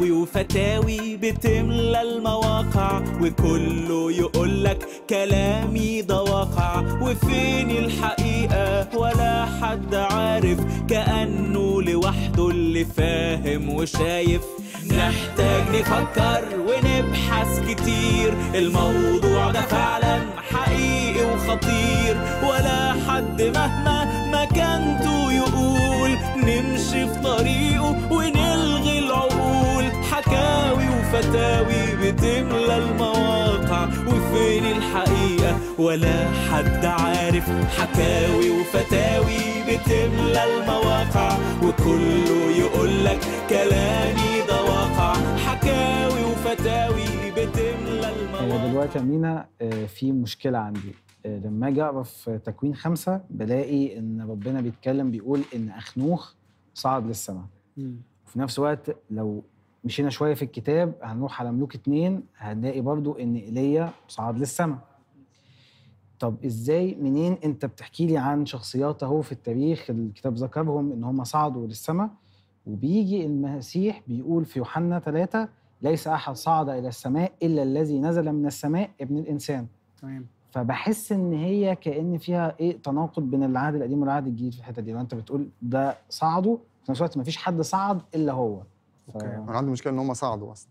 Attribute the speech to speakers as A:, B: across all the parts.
A: حكاوي وفتاوي بتملى المواقع وكله يقولك كلامي ده واقع وفين الحقيقة ولا حد عارف كأنه لوحده اللي فاهم وشايف نحتاج نفكر ونبحث كتير الموضوع ده فعلا حقيقي وخطير ولا حد مهما مكانته يقول نمشي في طريقه ونلغي العقول حكاوي وفتاوي بتملى المواقع وفين الحقيقة ولا حد عارف حكاوي وفتاوي بتملى المواقع وكله يقولك كلامي ده واقع حكاوي وفتاوي بتملى
B: آه،
A: المواقع
B: دلوقتي يا مينا آه، في مشكلة عندي آه، لما اجي اقرا في تكوين خمسة بلاقي ان ربنا بيتكلم بيقول ان اخنوخ صعد للسماء وفي نفس الوقت لو مشينا شوية في الكتاب هنروح على ملوك اتنين هنلاقي برضو ان ايليا صعد للسماء طب ازاي منين انت بتحكي لي عن شخصيات اهو في التاريخ الكتاب ذكرهم ان هم صعدوا للسماء وبيجي المسيح بيقول في يوحنا ثلاثة ليس احد صعد الى السماء الا الذي نزل من السماء ابن الانسان
C: تمام
B: فبحس ان هي كان فيها ايه تناقض بين العهد القديم والعهد الجديد في الحته دي لو انت بتقول ده صعدوا في نفس الوقت مفيش حد صعد الا هو ف...
C: أوكي.
D: انا عندي مشكله ان هم صعدوا اصلا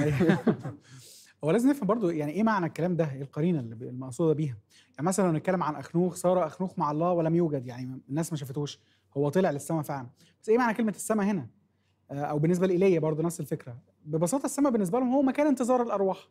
C: هو لازم نفهم برضو يعني ايه معنى الكلام ده ايه القرينه اللي ب- المقصوده بيها يعني مثلا لو نتكلم عن اخنوخ صار اخنوخ مع الله ولم يوجد يعني الناس ما شافتوش هو طلع للسماء فعلا بس ايه معنى كلمه السماء هنا آه، او بالنسبه لايليا برضو نفس الفكره ببساطه السماء بالنسبه لهم هو مكان انتظار الارواح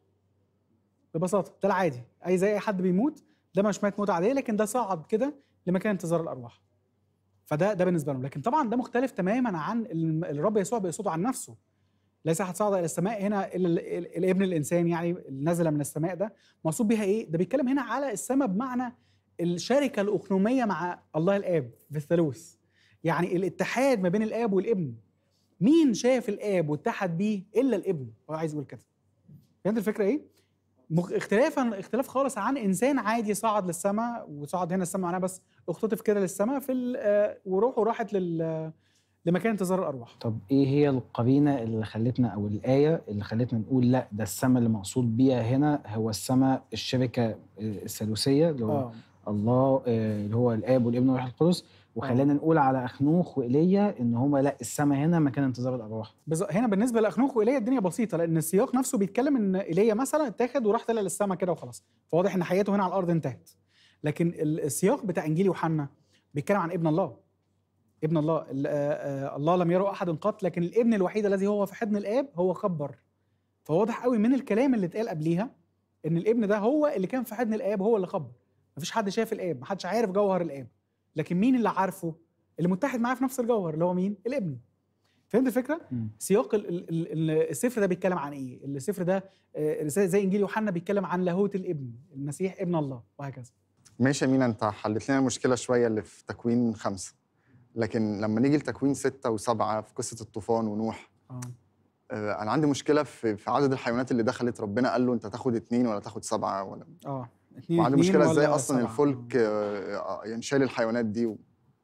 C: ببساطه ده العادي اي زي اي حد بيموت ده مش مات موت عاديه لكن ده صعد كده لمكان انتظار الارواح فده ده بالنسبه لهم لكن طبعا ده مختلف تماما عن الم- الرب يسوع بيقصده عن نفسه ليس احد صعد الى السماء هنا الا ال- ال- الابن الانسان يعني اللي نزل من السماء ده مقصود بيها ايه ده بيتكلم هنا على السماء بمعنى الشركه الاقنوميه مع الله الاب في الثالوث يعني الاتحاد ما بين الاب والابن مين شاف الاب واتحد بيه الا الابن هو عايز يقول كده فهمت الفكره ايه مخ- اختلافا اختلاف خالص عن انسان عادي صعد للسماء وصعد هنا السماء معناها بس اختطف كده للسماء في ال- آه، وروحه راحت لل لمكان انتظار الارواح
B: طب ايه هي القرينه اللي خلتنا او الايه اللي خلتنا نقول لا ده السماء اللي مقصود بيها هنا هو السماء الشركه آه، الثالوثيه اللي هو
C: اه
B: الله آه، اللي هو الاب والابن والروح القدس وخلانا نقول على اخنوخ وايليا ان هما لا السماء هنا مكان انتظار الارواح
C: بز... هنا بالنسبه لاخنوخ وايليا الدنيا بسيطه لان السياق نفسه بيتكلم ان ايليا مثلا اتاخد وراح طلع للسماء كده وخلاص فواضح ان حياته هنا على الارض انتهت لكن ال- السياق بتاع انجيل يوحنا بيتكلم عن ابن الله ابن الله ال- آه، آه، الله لم يره احد قط لكن الابن الوحيد الذي هو في حضن الاب هو خبر فواضح قوي من الكلام اللي اتقال قبليها ان الابن ده هو اللي كان في حضن الاب هو اللي خبر مفيش حد شاف الاب محدش عارف جوهر الاب لكن مين اللي عارفه اللي متحد معاه في نفس الجوهر اللي هو مين الابن فهمت الفكره
B: مم.
C: سياق ال- ال- ال- ال- السفر ده بيتكلم عن ايه السفر ده آه، زي زي انجيل يوحنا بيتكلم عن لاهوت الابن المسيح ابن الله وهكذا
D: ماشي يا مينا انت حلت لنا المشكله شويه اللي في تكوين خمسه لكن لما نيجي لتكوين سته وسبعه في قصه الطوفان ونوح
C: اه
D: آه، انا عندي مشكله في في عدد الحيوانات اللي دخلت ربنا قال له انت تاخد اتنين ولا تاخد سبعه ولا
C: اه اتنين
D: وعندي
C: اتنين
D: مشكله ازاي
C: ولا
D: اصلا
C: سبعة؟
D: الفلك آه، آه، يعني شايل الحيوانات دي و...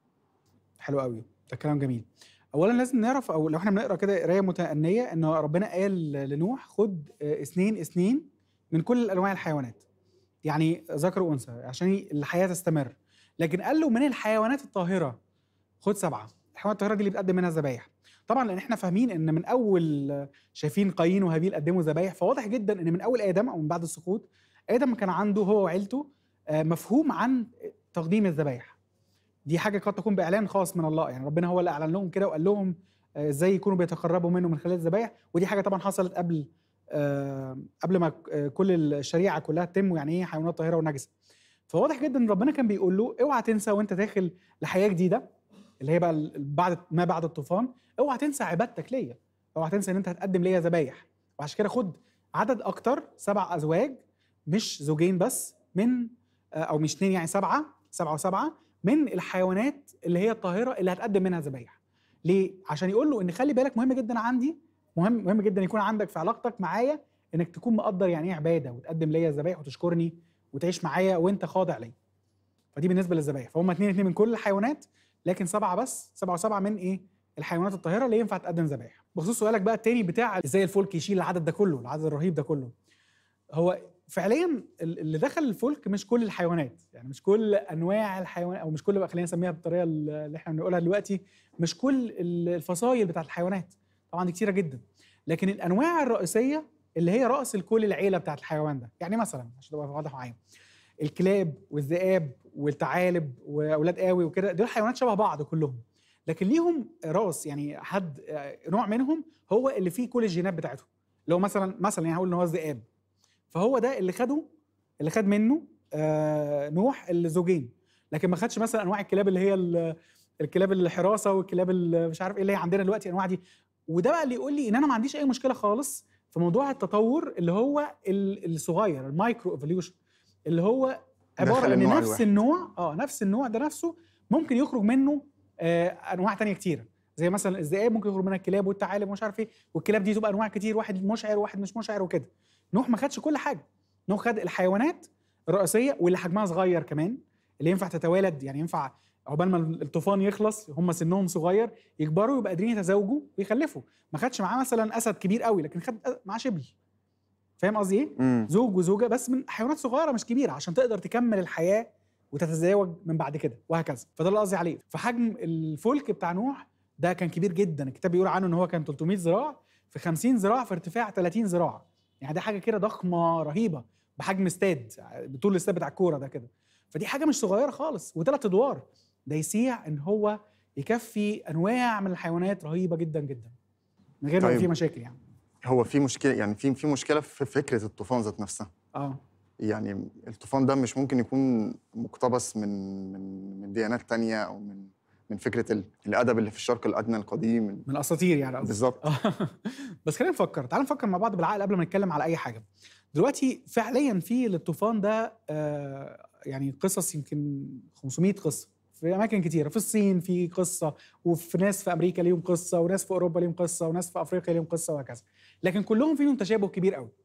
C: حلو قوي ده كلام جميل اولا لازم نعرف او لو احنا بنقرا كده قرايه متأنية ان ربنا قال لنوح خد آه، اثنين اثنين من كل انواع الحيوانات يعني ذكر وانثى عشان الحياه تستمر لكن قال له من الحيوانات الطاهره خد سبعه الحيوانات الطاهره دي اللي بتقدم منها ذبايح طبعا لان احنا فاهمين ان من اول آه، شايفين قايين وهابيل قدموا ذبايح فواضح جدا ان من اول ادم او من بعد السقوط ادم كان عنده هو وعيلته آه، مفهوم عن تقديم الذبايح دي حاجه قد تكون باعلان خاص من الله يعني ربنا هو اللي اعلن لهم كده وقال لهم آه، ازاي يكونوا بيتقربوا منه من خلال الذبايح ودي حاجه طبعا حصلت قبل آه، قبل ما ك- آه، كل الشريعه كلها تتم ويعني ايه حيوانات طاهره ونجسه فواضح جدا ان ربنا كان بيقول له اوعى تنسى وانت داخل لحياه جديده اللي هي بقى ال- بعد ما بعد الطوفان اوعى تنسى عبادتك ليا اوعى تنسى ان انت هتقدم ليا ذبايح وعشان كده خد عدد اكتر سبع ازواج مش زوجين بس من آه، او مش اثنين يعني سبعه سبعه وسبعه من الحيوانات اللي هي الطاهره اللي هتقدم منها ذبايح ليه عشان يقول له ان خلي بالك مهم جدا عندي مهم مهم جدا يكون عندك في علاقتك معايا انك تكون مقدر يعني ايه عباده وتقدم ليا الذبايح وتشكرني وتعيش معايا وانت خاضع لي فدي بالنسبه للذبايح فهم اتنين اتنين من كل الحيوانات لكن سبعه بس سبعه وسبعه من ايه الحيوانات الطاهره اللي ينفع تقدم ذبائح بخصوص سؤالك بقى التاني بتاع ازاي الفلك يشيل العدد ده كله العدد الرهيب ده كله هو فعليا ال- اللي دخل الفلك مش كل الحيوانات يعني مش كل انواع الحيوان او مش كل بقى خلينا نسميها بالطريقه اللي احنا بنقولها دلوقتي مش كل ال- الفصائل بتاعت الحيوانات طبعا دي كتيره جدا لكن الانواع الرئيسيه اللي هي راس الكل العيله بتاعت الحيوان ده يعني مثلا عشان تبقى واضح معايا الكلاب والذئاب والثعالب واولاد قاوي وكده دول حيوانات شبه بعض كلهم لكن ليهم راس يعني حد آه، نوع منهم هو اللي فيه كل الجينات بتاعتهم اللي هو مثلا مثلا يعني هقول ان هو الذئاب فهو ده اللي خده اللي خد منه آه نوح الزوجين لكن ما خدش مثلا انواع الكلاب اللي هي ال- الكلاب الحراسه والكلاب اللي مش عارف ايه اللي هي عندنا دلوقتي الانواع دي وده بقى اللي يقول لي ان انا ما عنديش اي مشكله خالص في موضوع التطور اللي هو ال- الصغير المايكرو ايفوليوشن اللي هو عباره
D: دخل
C: ان
D: النوع
C: نفس
D: الواحد.
C: النوع اه نفس النوع ده نفسه ممكن يخرج منه آه انواع تانية كتيره زي مثلا الذئاب ممكن يخرج منها الكلاب والثعالب ومش عارف ايه والكلاب دي تبقى انواع كتير واحد مشعر وواحد مش مشعر وكده نوح ما خدش كل حاجه نوح خد الحيوانات الرئيسيه واللي حجمها صغير كمان اللي ينفع تتوالد يعني ينفع عقبال ما الطوفان يخلص هم سنهم صغير يكبروا يبقى قادرين يتزوجوا ويخلفوا ما خدش معاه مثلا اسد كبير قوي لكن خد معاه شبل فاهم قصدي ايه
D: مم.
C: زوج وزوجه بس من حيوانات صغيره مش كبيره عشان تقدر تكمل الحياه وتتزوج من بعد كده وهكذا فده اللي قصدي عليه فحجم الفلك بتاع نوح ده كان كبير جدا الكتاب بيقول عنه ان هو كان 300 ذراع في 50 ذراع في ارتفاع 30 ذراع يعني ده حاجه كده ضخمه رهيبه بحجم استاد بطول الاستاد بتاع الكوره ده كده فدي حاجه مش صغيره خالص وثلاث ادوار ده يسيع ان هو يكفي انواع من الحيوانات رهيبه جدا جدا من غير ما يبقى
D: طيب.
C: في مشاكل يعني
D: هو في مشكله يعني في في مشكله في فكره الطوفان ذات نفسها
C: اه
D: يعني الطوفان ده مش ممكن يكون مقتبس من من من ديانات تانية او من من فكره ال- الادب اللي في الشرق الادنى القديم
C: من الاساطير يعني قصدي.
D: بالظبط
C: آه. بس خلينا نفكر تعال نفكر مع بعض بالعقل قبل ما نتكلم على اي حاجه دلوقتي فعليا في للطوفان ده آه يعني قصص يمكن 500 قصه في اماكن كتيره في الصين في قصه وفي ناس في امريكا ليهم قصه وناس في اوروبا ليهم قصه وناس في افريقيا ليهم قصه وهكذا لكن كلهم فيهم تشابه كبير قوي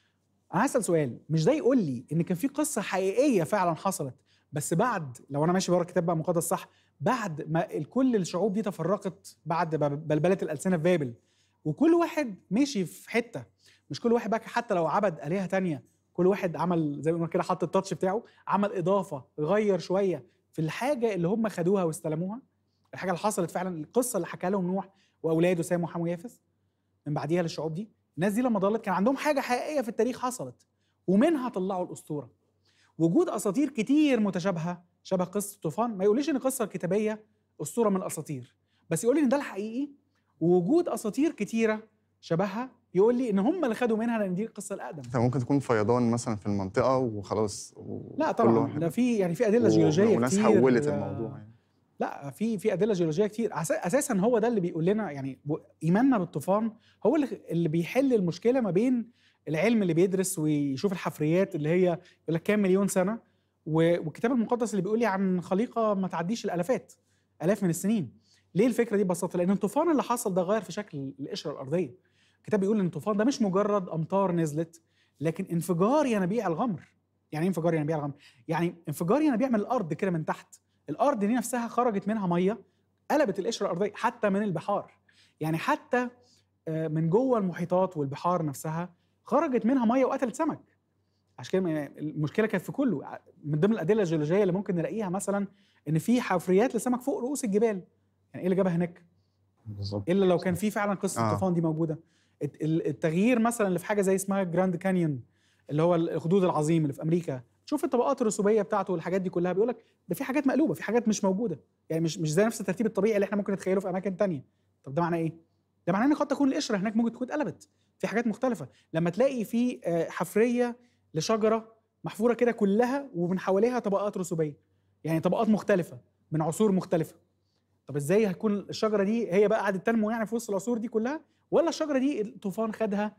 C: انا هسال سؤال مش ده يقول لي ان كان في قصه حقيقيه فعلا حصلت بس بعد لو انا ماشي ورا الكتاب بقى مقدس صح بعد ما كل الشعوب دي تفرقت بعد ب- بلبله الالسنه في بابل وكل واحد مشي في حته مش كل واحد بقى حتى لو عبد الهه تانية كل واحد عمل زي ما بنقول كده حط التاتش بتاعه عمل اضافه غير شويه في الحاجه اللي هم خدوها واستلموها الحاجه اللي حصلت فعلا القصه اللي حكاها لهم نوح واولاده سام وحام ويافث من بعديها للشعوب دي الناس دي لما ضلت كان عندهم حاجه حقيقيه في التاريخ حصلت ومنها طلعوا الاسطوره وجود اساطير كتير متشابهه شبه قصه الطوفان ما يقوليش ان القصه الكتابيه اسطوره من الاساطير بس يقول لي ان ده الحقيقي ووجود اساطير كتيره شبهها يقول لي ان هم اللي خدوا منها لان دي القصه الاقدم
D: فممكن تكون فيضان مثلا في المنطقه وخلاص و-
C: لا
D: كل
C: طبعا
D: واحد-
C: ده في يعني في ادله
D: و-
C: جيولوجيه
D: وناس
C: كتير
D: حولت
C: آه،
D: الموضوع يعني.
C: لا في في ادله جيولوجيه كتير أس- اساسا هو ده اللي بيقول لنا يعني ب- ايماننا بالطوفان هو اللي اللي بيحل المشكله ما بين العلم اللي بيدرس ويشوف الحفريات اللي هي يقول لك كام مليون سنه و- والكتاب المقدس اللي بيقول لي عن خليقه ما تعديش الالافات الاف من السنين ليه الفكره دي ببساطه لان الطوفان اللي حصل ده غير في شكل القشره الارضيه الكتاب بيقول ان الطوفان ده مش مجرد امطار نزلت لكن انفجار ينابيع الغمر يعني ايه انفجار ينابيع الغمر يعني انفجار ينابيع من الارض كده من تحت الارض دي نفسها خرجت منها ميه قلبت القشره الارضيه حتى من البحار يعني حتى آه، من جوه المحيطات والبحار نفسها خرجت منها ميه وقتلت سمك عشان كده م- المشكله كانت في كله ع- من ضمن الادله الجيولوجيه اللي ممكن نلاقيها مثلا ان في حفريات لسمك فوق رؤوس الجبال يعني ايه اللي جابها هناك
B: بالظبط
C: الا لو كان في فعلا قصه
D: آه.
C: الطوفان دي موجوده الت- ال- التغيير مثلا اللي في حاجه زي اسمها جراند كانيون اللي هو الخدود العظيم اللي في امريكا شوف الطبقات الرسوبيه بتاعته والحاجات دي كلها بيقول لك ده في حاجات مقلوبه في حاجات مش موجوده يعني مش مش زي نفس الترتيب الطبيعي اللي احنا ممكن نتخيله في اماكن تانية طب ده معناه ايه ده معناه ان قد تكون القشره هناك ممكن تكون اتقلبت في حاجات مختلفه لما تلاقي في آه، حفريه لشجره محفوره كده كلها ومن حواليها طبقات رسوبيه يعني طبقات مختلفه من عصور مختلفه طب ازاي هتكون الشجره دي هي بقى قعدت تنمو يعني في وسط العصور دي كلها ولا الشجره دي الطوفان خدها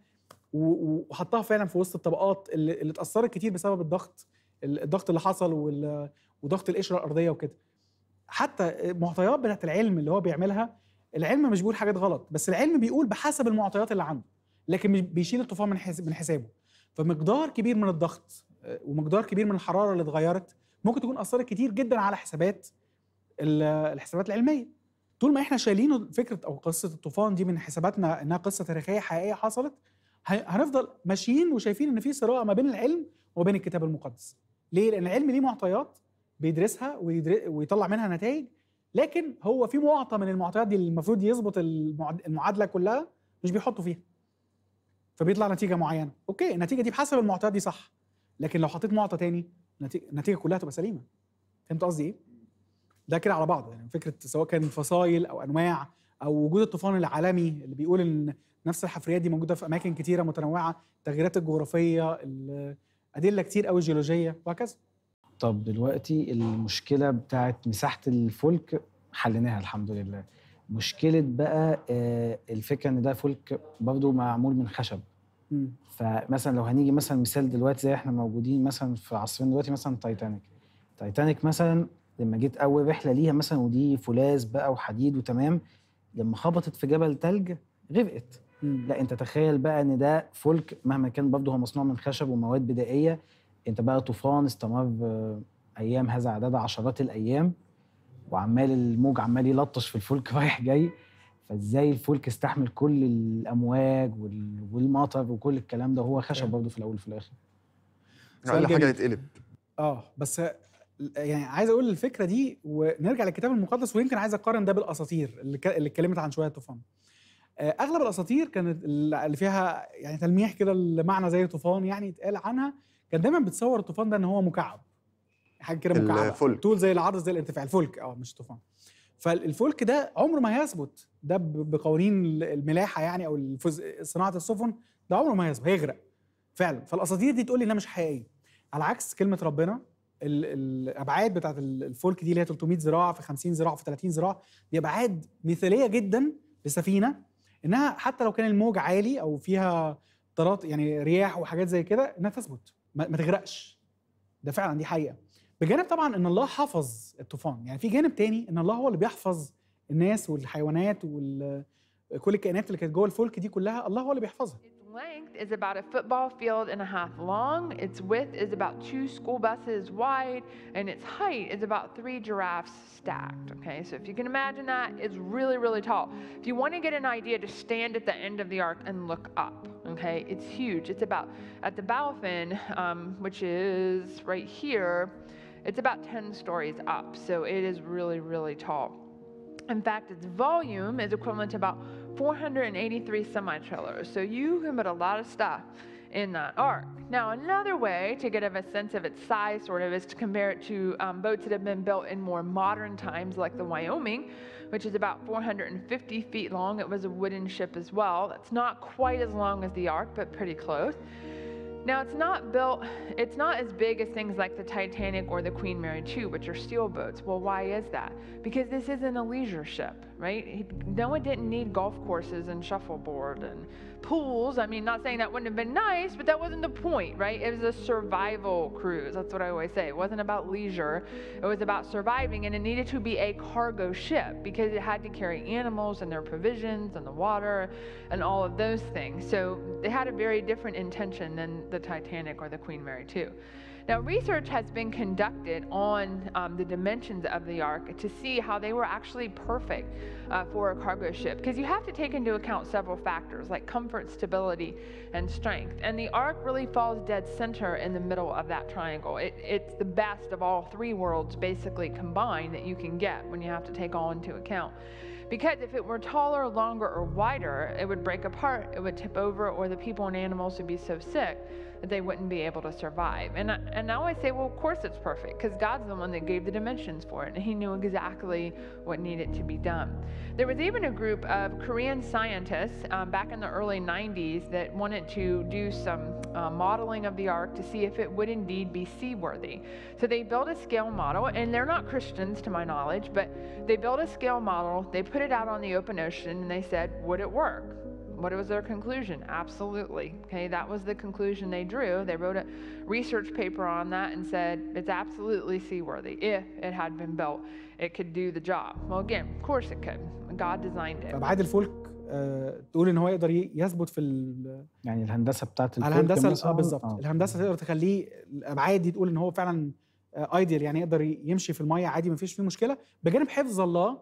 C: و- وحطها فعلا في وسط الطبقات اللي, اللي اتاثرت كتير بسبب الضغط ال- الضغط اللي حصل وال- وضغط القشره الارضيه وكده حتى المعطيات بتاعت العلم اللي هو بيعملها العلم مش بيقول حاجات غلط بس العلم بيقول بحسب المعطيات اللي عنده لكن مش بيشيل الطوفان من حس- من حسابه فمقدار كبير من الضغط آه، ومقدار كبير من الحراره اللي اتغيرت ممكن تكون اثرت كتير جدا على حسابات ال- الحسابات العلميه طول ما احنا شايلين فكره او قصه الطوفان دي من حساباتنا انها قصه تاريخيه حقيقيه حصلت ه- هنفضل ماشيين وشايفين ان في صراع ما بين العلم وبين الكتاب المقدس ليه لان العلم ليه معطيات بيدرسها ويدر... ويطلع منها نتائج لكن هو في معطى من المعطيات دي اللي المفروض يظبط المعد- المعادله كلها مش بيحطوا فيها فبيطلع نتيجه معينه اوكي النتيجه دي بحسب المعطيات دي صح لكن لو حطيت معطى تاني النتيجه النتيجه كلها تبقى سليمه فهمت قصدي ايه ده كده على بعضه يعني فكره سواء كان فصائل او انواع او وجود الطوفان العالمي اللي بيقول ان نفس الحفريات دي موجوده في اماكن كتيره متنوعه التغييرات الجغرافيه ال- ادله كتير قوي جيولوجيه وهكذا
B: طب دلوقتي المشكله بتاعت مساحه الفلك حليناها الحمد لله مشكله بقى آه، الفكره ان ده فلك برضه معمول من خشب
C: مم.
B: فمثلا لو هنيجي مثلا مثال دلوقتي زي احنا موجودين مثلا في عصرنا دلوقتي مثلا تايتانيك تايتانيك مثلا لما جيت اول رحله ليها مثلا ودي فولاذ بقى وحديد وتمام لما خبطت في جبل تلج غرقت
C: مم.
B: لا انت تخيل بقى ان ده فلك مهما كان برضه هو مصنوع من خشب ومواد بدائيه انت بقى طوفان استمر آه، ايام هذا عدد عشرات الايام وعمال الموج عمال يلطش في الفلك رايح جاي فازاي الفلك استحمل كل الامواج وال- والمطر وكل الكلام ده هو خشب
C: فاهم.
B: برضه في الاول وفي الاخر
C: سؤال
D: اقل حاجه
C: جميل.
D: يتقلب
C: اه بس يعني عايز اقول الفكره دي ونرجع للكتاب المقدس ويمكن عايز اقارن ده بالاساطير اللي ك- اللي اتكلمت عن شويه طوفان آه، اغلب الاساطير كانت اللي فيها يعني تلميح كده المعنى زي طوفان يعني اتقال عنها كان دايما بتصور الطوفان ده ان هو مكعب حاجه كده مكعبه
D: الفلك.
C: طول زي العرض زي الارتفاع الفلك اه مش طوفان فالفلك ده عمره ما هيثبت ده ب- بقوانين الملاحه يعني او الفز... صناعه السفن ده عمره ما هيثبت هيغرق فعلا فالاساطير دي تقول لي انها مش حقيقيه على عكس كلمه ربنا ال- الابعاد بتاعت ال- الفلك دي اللي هي 300 ذراع في 50 ذراع في 30 ذراع دي ابعاد مثاليه جدا لسفينه انها حتى لو كان الموج عالي او فيها طرات يعني رياح وحاجات زي كده انها تثبت ما, ما تغرقش ده فعلا دي حقيقه بجانب طبعا ان الله حفظ الطوفان يعني في جانب تاني ان الله هو اللي بيحفظ الناس والحيوانات وكل الكائنات اللي كانت جوه الفلك دي كلها الله هو اللي بيحفظها
E: Its length is about a football field and a half long. Its width is about two school buses wide, and its height is about three giraffes stacked. Okay, so if you can imagine that, it's really, really tall. If you want to get an idea, to stand at the end of the ark and look up. Okay, it's huge. It's about at the bow fin, um, which is right here. It's about 10 stories up, so it is really, really tall. In fact, its volume is equivalent to about 483 semi trailers. So you can put a lot of stuff in that ark. Now, another way to get a sense of its size, sort of, is to compare it to um, boats that have been built in more modern times, like the Wyoming, which is about 450 feet long. It was a wooden ship as well. That's not quite as long as the ark, but pretty close. Now, it's not built, it's not as big as things like the Titanic or the Queen Mary 2, which are steel boats. Well, why is that? Because this isn't a leisure ship, right? He- Noah didn't need golf courses and shuffleboard and pools. I mean, not saying that wouldn't have been nice, but that wasn't the point, right? It was a survival cruise. That's what I always say. It wasn't about leisure, it was about surviving, and it needed to be a cargo ship because it had to carry animals and their provisions and the water and all of those things. So they had a very different intention than the Titanic or the Queen Mary 2. Now, research has been conducted on um, the dimensions of the Ark to see how they were actually perfect uh, for a cargo ship. Because you have to take into account several factors like comfort, stability, and strength. And the Ark really falls dead center in the middle of that triangle. It, it's the best of all three worlds basically combined that you can get when you have to take all into account. Because if it were taller, longer, or wider, it would break apart, it would tip over, or the people and animals would be so sick that they wouldn't be able to survive. And I, and I always say, well, of course it's perfect, because God's the one that gave the dimensions for it, and He knew exactly what needed to be done. There was even a group of Korean scientists um, back in the early 90s that wanted to do some uh, modeling of the ark to see if it would indeed be seaworthy. So they built a scale model, and they're not Christians to my knowledge, but they built a scale model, they put it out on the open ocean, and they said, would it work? What was their conclusion? Absolutely. Okay, that was the conclusion they drew. They wrote a research paper on that and said it's absolutely seaworthy. If it had been built, it could do the job. Well, again, of course it could. God designed it.
C: فابعاد الفلك آه، تقول ان هو يقدر ي- يثبت في ال-
B: يعني الهندسه بتاعت
C: على
B: الفلك
C: الهندسه
B: مثلاً،
C: اه بالظبط
B: آه.
C: الهندسه تقدر تخليه الابعاد دي تقول ان هو فعلا ايديال يعني يقدر ي- يمشي في الميه عادي ما فيش فيه مشكله بجانب حفظ الله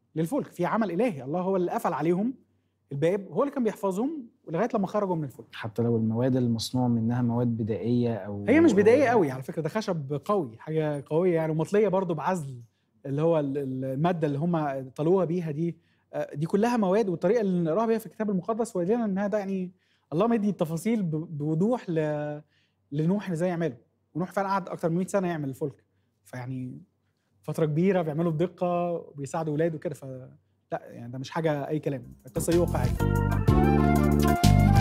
C: للفلك في عمل الهي الله هو اللي قفل عليهم الباب هو اللي كان بيحفظهم لغايه لما خرجوا من الفلك
B: حتى لو المواد المصنوع منها مواد بدائيه او
C: هي مش بدائيه قوي على فكره ده خشب قوي حاجه قويه يعني ومطليه برضو بعزل اللي هو ال- ال- الماده اللي هم طلوها بيها دي آه، دي كلها مواد والطريقه اللي نقراها بيها في الكتاب المقدس ورينا ان ده يعني الله مدي التفاصيل ب- بوضوح ل... لنوح ازاي يعمله ونوح فعلا قعد اكتر من 100 سنه يعمل الفلك فيعني فتره كبيره بيعملوا بدقه وبيساعدوا ولاده كده ف لا يعني ده مش حاجه اي كلام القصه دي واقعيه